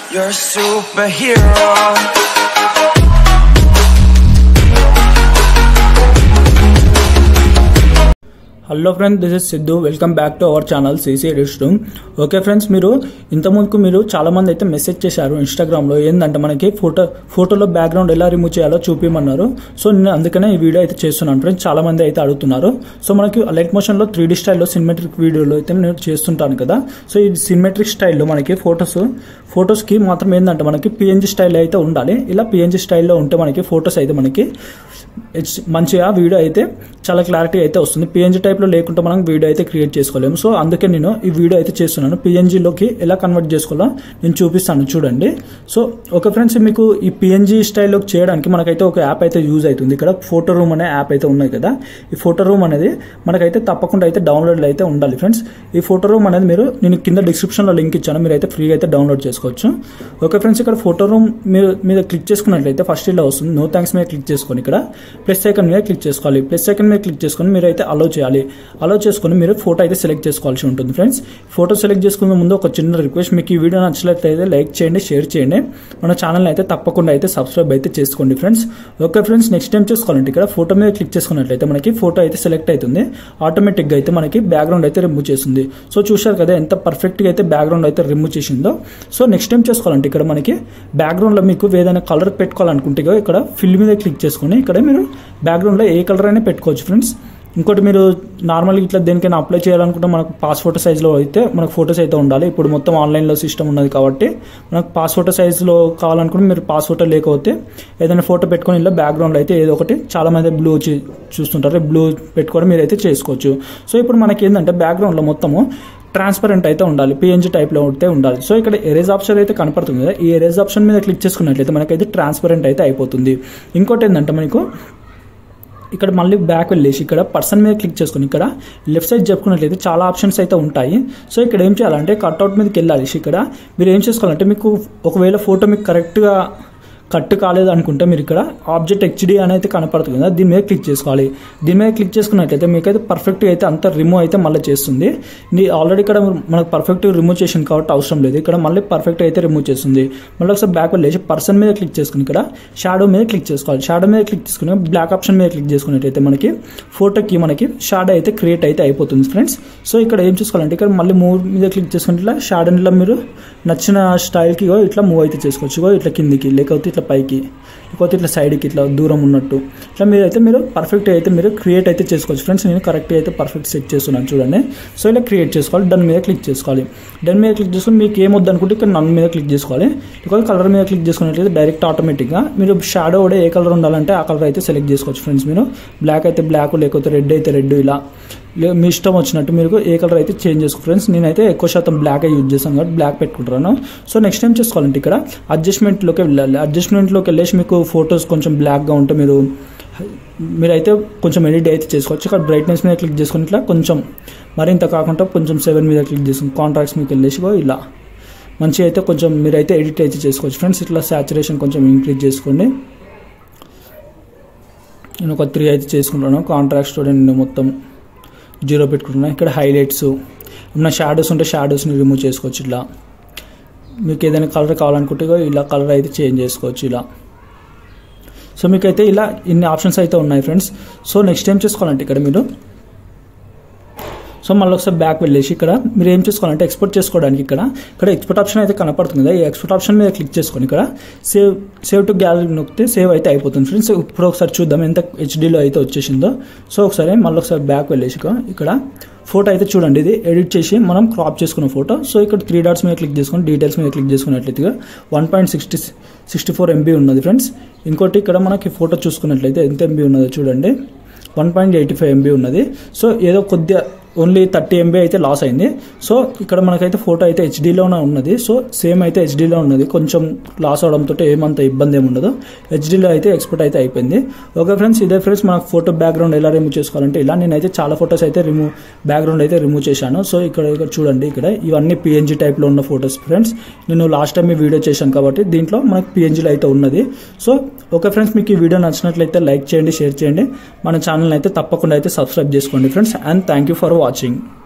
You're a superhero. Hello friends this is Siddhu welcome back to our channel CC edits room okay friends మీరు ఇంతకుముందుకు మీరు చాలా మంది అయితే మెసేజ్ చేశారు ఇన్స్టాగ్రామ్లో ఏంటంటే మనకి ఫోటో ఫోటోలో బ్యాక్గ్రౌండ్ ఎలా రిమూవ్ చేయాలో చూపించమన్నారు సో నేను అందుకనే ఈ వీడియో అయితే చేస్తున్నాను ఫ్రెండ్స్ చాలా మంది అయితే అడుగుతున్నారు సో మనకి లైట్ మోషన్లో త్రీ డీ స్టైల్లో సినిమెట్రిక్ వీడియోలో అయితే నేను చేస్తుంటాను కదా సో ఈ సినిమెట్రిక్ స్టైల్లో మనకి ఫొటోస్ ఫొటోస్కి మాత్రం ఏంటంటే మనకి పిఎన్జీ స్టైల్ అయితే ఉండాలి ఇలా పిఎన్జీ స్టైల్లో ఉంటే మనకి ఫొటోస్ అయితే మనకి ఇట్స్ మంచిగా వీడియో అయితే చాలా క్లారిటీ అయితే వస్తుంది పిఎన్జీ టైప్లో లేకుంటే మనం వీడియో అయితే క్రియేట్ చేసుకోలేము సో అందుకే నేను ఈ వీడియో అయితే చేస్తున్నాను పిఎన్జీలోకి ఎలా కన్వర్ట్ చేసుకోవాలో నేను చూపిస్తాను చూడండి సో ఓకే ఫ్రెండ్స్ మీకు ఈ పిఎన్జీ స్టైల్లోకి చేయడానికి మనకైతే ఒక యాప్ అయితే యూజ్ అవుతుంది ఇక్కడ ఫోటో రూమ్ అనే యాప్ అయితే ఉన్నాయి కదా ఈ ఫోటో రూమ్ అనేది మనకైతే తప్పకుండా అయితే డౌన్లోడ్ అయితే ఉండాలి ఫ్రెండ్స్ ఈ ఫోటో రూమ్ అనేది మీరు నేను కింద డిస్క్రిప్షన్లో లింక్ ఇచ్చాను మీరు అయితే ఫ్రీగా అయితే డౌన్లోడ్ చేసుకోవచ్చు ఓకే ఫ్రెండ్స్ ఇక్కడ ఫోటో రూమ్ మీరు మీద క్లిక్ చేసుకున్నట్లయితే ఫస్ట్ ఇలా వస్తుంది నో థ్యాంక్స్ మీద క్లిక్ చేసుకొని ఇక్కడ ప్లస్ సెకండ్ మీద క్లిక్ చేసుకోవాలి ప్లస్ సెకండ్ మీద క్లిక్ చేసుకొని మీరు అయితే అలౌ చేయాలి అలౌ చేసుకొని మీరు ఫోటో అయితే సెలెక్ట్ చేసుకోవాల్సి ఉంటుంది ఫ్రెండ్స్ ఫోటో సెలెక్ట్ చేసుకునే ముందు ఒక చిన్న రిక్వెస్ట్ మీకు ఈ వీడియో నచ్చినట్లయితే లైక్ చేయండి షేర్ చేయండి మన ఛానల్ అయితే తప్పకుండా అయితే సబ్స్క్రైబ్ అయితే చేసుకోండి friends okay friends next time చేసుకోవాలంటే ఇక్కడ ఫోటో మీద క్లిక్ చేసుకున్నట్లయితే మనకి ఫోటో అయితే సెలెక్ట్ అవుతుంది ఆటోమేటిక్గా అయితే మనకి బ్యాక్గ్రౌండ్ అయితే రిమూవ్ చేస్తుంది సో చూశారు కదా ఎంత పర్ఫెక్ట్గా అయితే బ్యాక్గ్రౌండ్ అయితే రిమూవ్ చేసిందో సో నెక్స్ట్ టైం చేసుకోవాలంటే ఇక్కడ మనకి బ్యాక్గ్రౌండ్లో మీకు ఏదైనా కలర్ పెట్టుకోవాలనుకుంటే ఇగో ఇక్కడ ఫిల్ మీద క్లిక్ చేసుకొని ఇక్కడ మీరు బ్యాక్గ్రౌండ్లో ఏ కలర్ అయినా పెట్టుకోవచ్చు ఫ్రెండ్స్ ఇంకోటి మీరు నార్మల్గా ఇట్లా దేనికైనా అప్లై చేయాలనుకుంటే మనకు పాస్ ఫోటో సైజ్లో అయితే మనకు ఫోటోస్ అయితే ఉండాలి ఇప్పుడు మొత్తం ఆన్లైన్లో సిస్టమ్ ఉన్నది కాబట్టి మనకు పాస్ ఫోటో సైజ్లో కావాలనుకుంటే మీరు పాస్ ఫోటో లేకపోతే ఏదైనా ఫోటో పెట్టుకొని ఇలా బ్యాక్గ్రౌండ్ అయితే ఏదో ఒకటి చాలా మంది బ్లూ చూస్తుంటారు బ్లూ పెట్టుకోవడం మీరు అయితే చేసుకోవచ్చు సో ఇప్పుడు మనకి ఏంటంటే బ్యాక్గ్రౌండ్లో మొత్తము ట్రాన్స్పరెంట్ అయితే ఉండాలి పిఎన్జీ టైప్లో ఉంటే ఉండాలి సో ఇక్కడ ఎరేజ్ ఆప్షన్ అయితే కనపడుతుంది కదా ఈ ఎరేజ్ ఆప్షన్ మీద క్లిక్ చేసుకున్నట్లయితే మనకైతే ట్రాన్స్పరెంట్ అయితే అయిపోతుంది ఇంకోటి ఏంటంటే మనకు ఇక్కడ మళ్ళీ బ్యాక్ వెళ్ళేసి ఇక్కడ పర్సన్ మీద క్లిక్ చేసుకుని ఇక్కడ లెఫ్ట్ సైడ్ చెప్పుకున్నట్లయితే చాలా ఆప్షన్స్ అయితే ఉంటాయి సో ఇక్కడ ఏం చేయాలంటే కట్అవుట్ మీదకి వెళ్ళాలి ఇక్కడ మీరు ఏం చేసుకోవాలంటే మీకు ఒకవేళ ఫోటో మీకు కరెక్ట్గా కట్ కాలేదు అనుకుంటే మీరు ఇక్కడ ఆబ్జెక్ట్ హెచ్డి అని అయితే కనపడుతుంది కదా దీని మీద క్లిక్ చేసుకోవాలి దీని మీద క్లిక్ చేసుకున్నట్లయితే మీకైతే పర్ఫెక్ట్గా అయితే అంత రిమూవ్ అయితే మళ్ళీ చేస్తుంది ఇది ఆల్రెడీ ఇక్కడ మనకు పర్ఫెక్ట్ రిమూవ్ చేసింది కాబట్టి అవసరం లేదు ఇక్కడ మళ్ళీ పర్ఫెక్ట్ అయితే రిమూవ్ చేస్తుంది మళ్ళీ ఒకసారి బ్యాక్ వెళ్ళేసి పర్సన్ మీద క్లిక్ చేసుకుని ఇక్కడ షాడో మీద క్లిక్ చేసుకోవాలి షాడో మీద క్లిక్ చేసుకుని బ్లాక్ ఆప్షన్ మీద క్లిక్ చేసుకున్నట్టయితే మనకి ఫోటోకి మనకి షాడో అయితే క్రియేట్ అయితే అయిపోతుంది ఫ్రెండ్స్ సో ఇక్కడ ఏం చేసుకోవాలంటే ఇక్కడ మళ్ళీ మూవ్ మీద క్లిక్ చేసుకుంటే ఇట్లా షాడోలో మీరు నచ్చిన స్టైల్కి ఇగో ఇట్లా మూవ్ అయితే చేసుకోవచ్చు ఇగో ఇట్లా కిందికి లేకపోతే ఇట్లా పైకి లేకపోతే ఇట్లా సైడ్కి ఇట్లా దూరం ఉన్నట్టు ఇట్లా మీరు అయితే మీరు పర్ఫెక్ట్ అయితే మీరు క్రియేట్ అయితే చేసుకోవచ్చు ఫ్రెండ్స్ నేను కరెక్ట్గా అయితే పర్ఫెక్ట్ సెట్ చేస్తున్నాను చూడండి సో ఇలా క్రియేట్ చేసుకోవాలి డన్ మీద క్లిక్ చేసుకోవాలి డన్ మీద క్లిక్ చేసుకుని మీకు ఏమొద్దు అనుకుంటే ఇక్కడ నన్ మీద క్లిక్ చేసుకోవాలి లేకపోతే కలర్ మీద క్లిక్ చేసుకున్నట్లయితే డైరెక్ట్ ఆటోమేటిక్గా మీరు షాడో కూడా ఏ కలర్ ఉండాలంటే ఆ కలర్ అయితే సెలెక్ట్ చేసుకోవచ్చు ఫ్రెండ్స్ మీరు బ్లాక్ అయితే బ్లాక్ లేకపోతే రెడ్ అయితే రెడ్ ఇలా లే- మీ ఇష్టం వచ్చినట్టు మీరు ఏ కలర్ అయితే చేంజ్ చేసుకో ఫ్రెండ్స్ నేనైతే ఎక్కువ శాతం బ్లాక్ యూజ్ చేస్తాను కాబట్టి బ్లాక్ పెట్టుకుంటాను సో నెక్స్ట్ టైం చేసుకోవాలంటే ఇక్కడ అడ్జస్ట్మెంట్లోకి వెళ్ళాలి అడ్జస్ట్మెంట్లోకి వెళ్ళేసి మీకు ఫొటోస్ కొంచెం బ్లాక్గా ఉంటే మీరు మీరైతే కొంచెం ఎడిట్ అయితే చేసుకోవచ్చు ఇక్కడ బ్రైట్నెస్ మీద క్లిక్ చేసుకుని ఇట్లా కొంచెం మరింత కాకుండా కొంచెం సెవెన్ మీద క్లిక్ చేసుకుని కాంట్రాక్ట్స్ మీకు వెళ్ళేసి గో ఇలా మంచిగా అయితే కొంచెం మీరైతే ఎడిట్ అయితే చేసుకోవచ్చు ఫ్రెండ్స్ ఇట్లా సాచురేషన్ కొంచెం ఇంక్రీజ్ చేసుకోండి నేను ఒక త్రీ అయితే చేసుకుంటాను కాంట్రాక్ట్ స్టూడెంట్ నేను మొత్తం జీరో పెట్టుకుంటున్నాను ఇక్కడ హైలైట్స్ ఉన్న షాడోస్ ఉంటే షాడోస్ని రిమూవ్ చేసుకోవచ్చు ఇలా మీకు ఏదైనా కలర్ కావాలనుకుంటే ఇగో ఇలా కలర్ అయితే చేంజ్ చేసుకోవచ్చు ఇలా సో మీకైతే ఇలా ఇన్ని ఆప్షన్స్ అయితే ఉన్నాయి ఫ్రెండ్స్ సో నెక్స్ట్ టైం చేసుకోవాలంటే ఇక్కడ మీరు సో మళ్ళీ ఒకసారి బ్యాక్ వెళ్ళేసి ఇక్కడ మీరు ఏం చేసుకోవాలంటే ఎక్స్పోర్ట్ చేసుకోవడానికి ఇక్కడ ఇక్కడ ఎక్స్పోర్ట్ ఆప్షన్ అయితే కనపడుతుంది కదా ఈ ఎక్స్పోర్ట్ ఆప్షన్ మీద క్లిక్ చేసుకొని ఇక్కడ సేవ్ సేవ్ టు గ్యాలరీ నొక్కితే సేవ్ అయితే అయిపోతుంది ఫ్రెండ్స్ ఇప్పుడు ఒకసారి చూద్దాం ఎంత హెచ్డీలో అయితే వచ్చేసిందో సో ఒకసారి మళ్ళీ ఒకసారి బ్యాక్ వెళ్ళేసి ఇక ఇక్కడ ఫోటో అయితే చూడండి ఇది ఎడిట్ చేసి మనం క్రాప్ చేసుకున్న ఫోటో సో ఇక్కడ త్రీ డాట్స్ మీద క్లిక్ చేసుకొని డీటెయిల్స్ మీద క్లిక్ చేసుకున్నట్లయితే one point sixty sixty four MB ఉన్నది ఫ్రెండ్స్ ఇంకోటి ఇక్కడ మనకి ఫోటో చూసుకున్నట్లయితే ఎంత ఎంబీ ఉన్నదో చూడండి one point eighty five MB ఉన్నది సో ఏదో కొద్దిగా ఓన్లీ థర్టీ ఎంబీ అయితే లాస్ అయింది సో ఇక్కడ మనకైతే ఫోటో అయితే హెచ్డీలోనే ఉన్నది సో సేమ్ అయితే హెచ్డీలో ఉన్నది కొంచెం లాస్ అవడంతో ఏమంత ఇబ్బంది ఏమి ఉండదు హెచ్డీలో అయితే ఎక్స్పోర్ట్ అయితే అయిపోయింది ఓకే ఫ్రెండ్స్ ఇదే ఫ్రెండ్స్ మనకు ఫోటో బ్యాక్గ్రౌండ్ ఎలా రిమూవ్ చేసుకోవాలంటే ఇలా నేనైతే చాలా ఫొటోస్ అయితే రిమూవ్ బ్యాక్గ్రౌండ్ అయితే రిమూవ్ చేశాను సో ఇక్కడ ఇక్కడ చూడండి ఇక్కడ ఇవన్నీ పిఎన్జీ టైప్లో ఉన్న ఫొటోస్ ఫ్రెండ్స్ నేను లాస్ట్ టైం ఈ వీడియో చేశాను కాబట్టి దీంట్లో మనకి పిఎన్జీలో అయితే ఉన్నది సో ఓకే ఫ్రెండ్స్ మీకు ఈ వీడియో నచ్చినట్లయితే లైక్ చేయండి షేర్ చేయండి మన ఛానల్ అయితే తప్పకుండా అయితే సబ్స్క్రైబ్ చేసుకోండి friends and thank you for watching